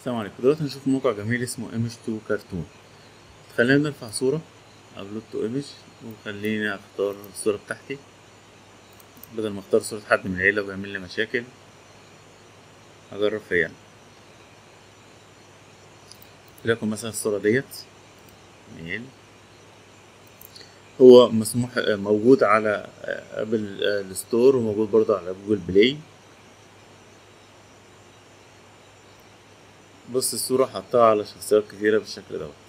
السلام عليكم دلوقتي هنشوف موقع جميل اسمه ايمج تو كرتون خلينا نرفع صورة ابلود تو ايمج وخليني اختار الصورة بتاعتي بدل ما اختار صورة حد من العيلة ويعمل لي مشاكل هجرب فيا يعني. لكم مثلا الصورة ديت ميل هو مسموح موجود على ابل الستور وموجود برضه على جوجل بلاي بص الصورة حطها على شخصيات كتيرة بالشكل دوت